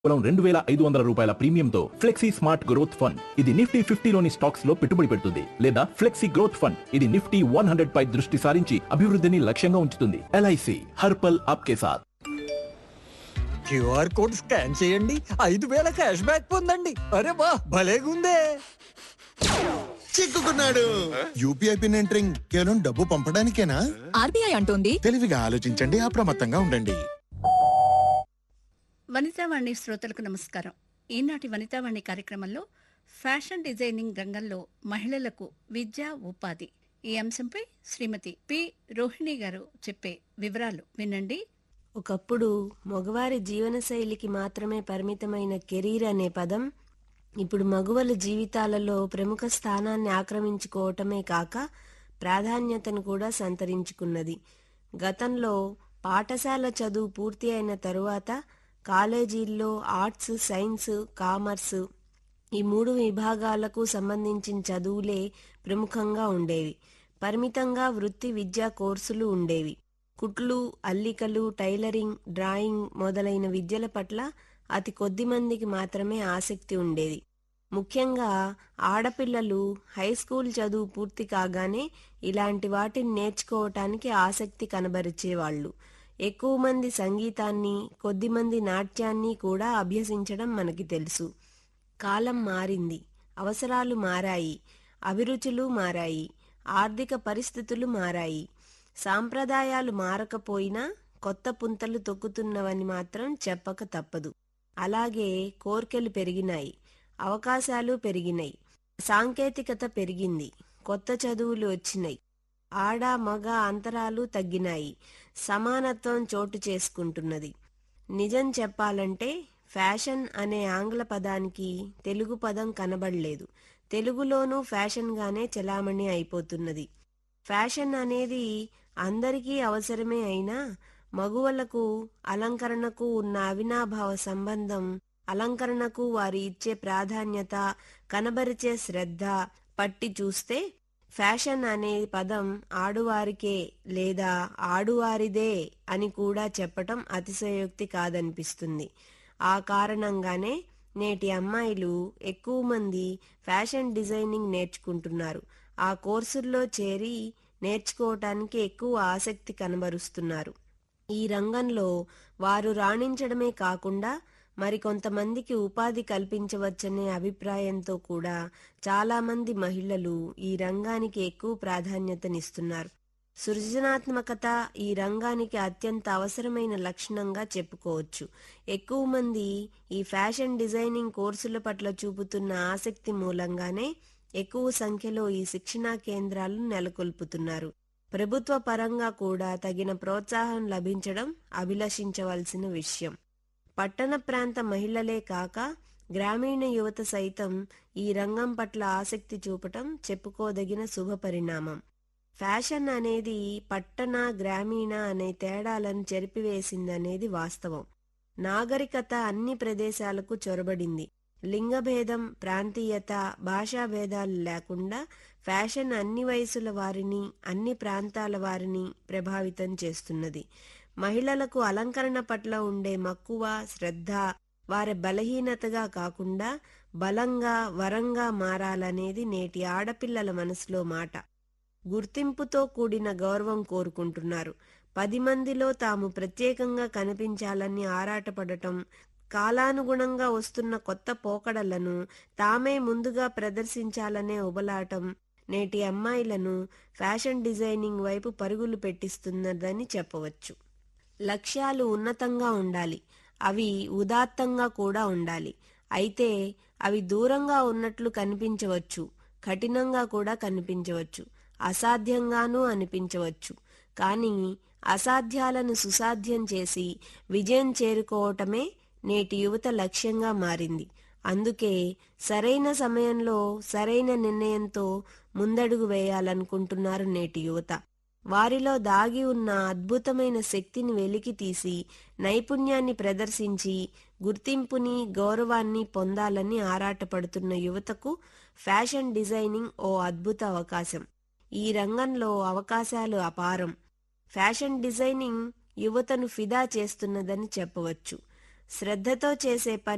కేవలం రెండు వేల ఐదు వందల రూపాయల ప్రీమియంతో ఫ్లెక్సీ స్మార్ట్ గ్రోత్ ఫండ్ ఇది నిఫ్టీ ఫిఫ్టీలోని స్టాక్స్ లో పెట్టుబడి పెడుతుంది లేదా ఫ్లెక్సీ గ్రోత్ ఫండ్ ఇది నిఫ్టీ వన్ హండ్రెడ్ పై దృష్టి సారించి అభివృద్ధిని లక్ష్యంగా ఉంచుతుంది ఎల్ఐసి హర్పల్ ఆప్కే సాథ్ క్యూఆర్ కోడ్ స్కాన్ చేయండి ఐదు వేల క్యాష్ బ్యాక్ పొందండి అరే వా భలేగుందే చిక్కుకున్నాడు యూపీఐ పిన్ ఎంటరింగ్ కేవలం డబ్బు పంపడానికేనా ఆర్బీఐ అంటోంది తెలివిగా ఆలోచించండి అప్రమత్తంగా ఉండండి వనితావాణి శ్రోతలకు నమస్కారం ఈనాటి వనితావాణి కార్యక్రమంలో ఫ్యాషన్ డిజైనింగ్ రంగంలో మహిళలకు విద్య ఉపాధి ఈ అంశంపై శ్రీమతి పి రోహిణి గారు చెప్పే వివరాలు వినండి ఒకప్పుడు మగవారి జీవనశైలికి మాత్రమే పరిమితమైన కెరీర్ అనే పదం ఇప్పుడు మగువల జీవితాలలో ప్రముఖ స్థానాన్ని ఆక్రమించుకోవటమే కాక ప్రాధాన్యతను కూడా సంతరించుకున్నది గతంలో పాఠశాల చదువు పూర్తి అయిన తరువాత కాలేజీల్లో ఆర్ట్స్ సైన్స్ కామర్స్ ఈ మూడు విభాగాలకు సంబంధించిన చదువులే ప్రముఖంగా ఉండేవి పరిమితంగా వృత్తి విద్యా కోర్సులు ఉండేవి కుట్లు అల్లికలు టైలరింగ్ డ్రాయింగ్ మొదలైన విద్యల పట్ల అతి కొద్ది మందికి మాత్రమే ఆసక్తి ఉండేది ముఖ్యంగా ఆడపిల్లలు హై స్కూల్ చదువు పూర్తి కాగానే ఇలాంటి వాటిని నేర్చుకోవటానికి ఆసక్తి కనబరిచేవాళ్ళు ఎక్కువ మంది సంగీతాన్ని కొద్దిమంది నాట్యాన్ని కూడా అభ్యసించడం మనకి తెలుసు కాలం మారింది అవసరాలు మారాయి అభిరుచులు మారాయి ఆర్థిక పరిస్థితులు మారాయి సాంప్రదాయాలు మారకపోయినా కొత్త పుంతలు తొక్కుతున్నవని మాత్రం చెప్పక తప్పదు అలాగే కోర్కెలు పెరిగినాయి అవకాశాలు పెరిగినాయి సాంకేతికత పెరిగింది కొత్త చదువులు వచ్చినాయి ఆడ మగ అంతరాలు తగ్గినాయి సమానత్వం చోటు చేసుకుంటున్నది నిజం చెప్పాలంటే ఫ్యాషన్ అనే ఆంగ్ల పదానికి తెలుగు పదం కనబడలేదు తెలుగులోనూ ఫ్యాషన్గానే చలామణి అయిపోతున్నది ఫ్యాషన్ అనేది అందరికీ అవసరమే అయినా మగువలకు అలంకరణకు ఉన్న అవినాభావ సంబంధం అలంకరణకు వారి ఇచ్చే ప్రాధాన్యత కనబరిచే శ్రద్ధ పట్టి చూస్తే ఫ్యాషన్ అనే పదం ఆడువారికే లేదా ఆడువారిదే అని కూడా చెప్పటం అతిశయోక్తి కాదనిపిస్తుంది ఆ కారణంగానే నేటి అమ్మాయిలు ఎక్కువ మంది ఫ్యాషన్ డిజైనింగ్ నేర్చుకుంటున్నారు ఆ కోర్సుల్లో చేరి నేర్చుకోవటానికి ఎక్కువ ఆసక్తి కనబరుస్తున్నారు ఈ రంగంలో వారు రాణించడమే కాకుండా మరికొంతమందికి ఉపాధి కల్పించవచ్చనే అభిప్రాయంతో కూడా చాలామంది మహిళలు ఈ రంగానికి ఎక్కువ ప్రాధాన్యతనిస్తున్నారు సృజనాత్మకత ఈ రంగానికి అత్యంత అవసరమైన లక్షణంగా చెప్పుకోవచ్చు ఎక్కువ మంది ఈ ఫ్యాషన్ డిజైనింగ్ కోర్సుల పట్ల చూపుతున్న ఆసక్తి మూలంగానే ఎక్కువ సంఖ్యలో ఈ శిక్షణా కేంద్రాలు నెలకొల్పుతున్నారు ప్రభుత్వ పరంగా కూడా తగిన ప్రోత్సాహం లభించడం అభిలషించవలసిన విషయం పట్టణ ప్రాంత మహిళలే కాక గ్రామీణ యువత సైతం ఈ రంగం పట్ల ఆసక్తి చూపటం చెప్పుకోదగిన శుభ పరిణామం ఫ్యాషన్ అనేది పట్టణ గ్రామీణ అనే తేడాలను చెరిపివేసిందనేది వాస్తవం నాగరికత అన్ని ప్రదేశాలకు చొరబడింది లింగభేదం ప్రాంతీయత భాషా భేదాలు లేకుండా ఫ్యాషన్ అన్ని వయసుల వారిని అన్ని ప్రాంతాల వారిని ప్రభావితం చేస్తున్నది మహిళలకు అలంకరణ పట్ల ఉండే మక్కువ శ్రద్ధ వారి బలహీనతగా కాకుండా బలంగా వరంగా మారాలనేది నేటి ఆడపిల్లల మనసులో మాట గుర్తింపుతో కూడిన గౌరవం కోరుకుంటున్నారు పది మందిలో తాము ప్రత్యేకంగా కనిపించాలని ఆరాటపడటం కాలానుగుణంగా వస్తున్న కొత్త పోకడలను తామే ముందుగా ప్రదర్శించాలనే ఉబలాటం నేటి అమ్మాయిలను ఫ్యాషన్ డిజైనింగ్ వైపు పరుగులు పెట్టిస్తున్నదని చెప్పవచ్చు లక్ష్యాలు ఉన్నతంగా ఉండాలి అవి ఉదాత్తంగా కూడా ఉండాలి అయితే అవి దూరంగా ఉన్నట్లు కనిపించవచ్చు కఠినంగా కూడా కనిపించవచ్చు అసాధ్యంగానూ అనిపించవచ్చు కానీ అసాధ్యాలను సుసాధ్యం చేసి విజయం చేరుకోవటమే నేటి యువత లక్ష్యంగా మారింది అందుకే సరైన సమయంలో సరైన నిర్ణయంతో ముందడుగు వేయాలనుకుంటున్నారు నేటి యువత వారిలో దాగి ఉన్న అద్భుతమైన శక్తిని వెలికి తీసి నైపుణ్యాన్ని ప్రదర్శించి గుర్తింపుని గౌరవాన్ని పొందాలని ఆరాటపడుతున్న యువతకు ఫ్యాషన్ డిజైనింగ్ ఓ అద్భుత అవకాశం ఈ రంగంలో అవకాశాలు అపారం ఫ్యాషన్ డిజైనింగ్ యువతను ఫిదా చేస్తున్నదని చెప్పవచ్చు శ్రద్ధతో చేసే పని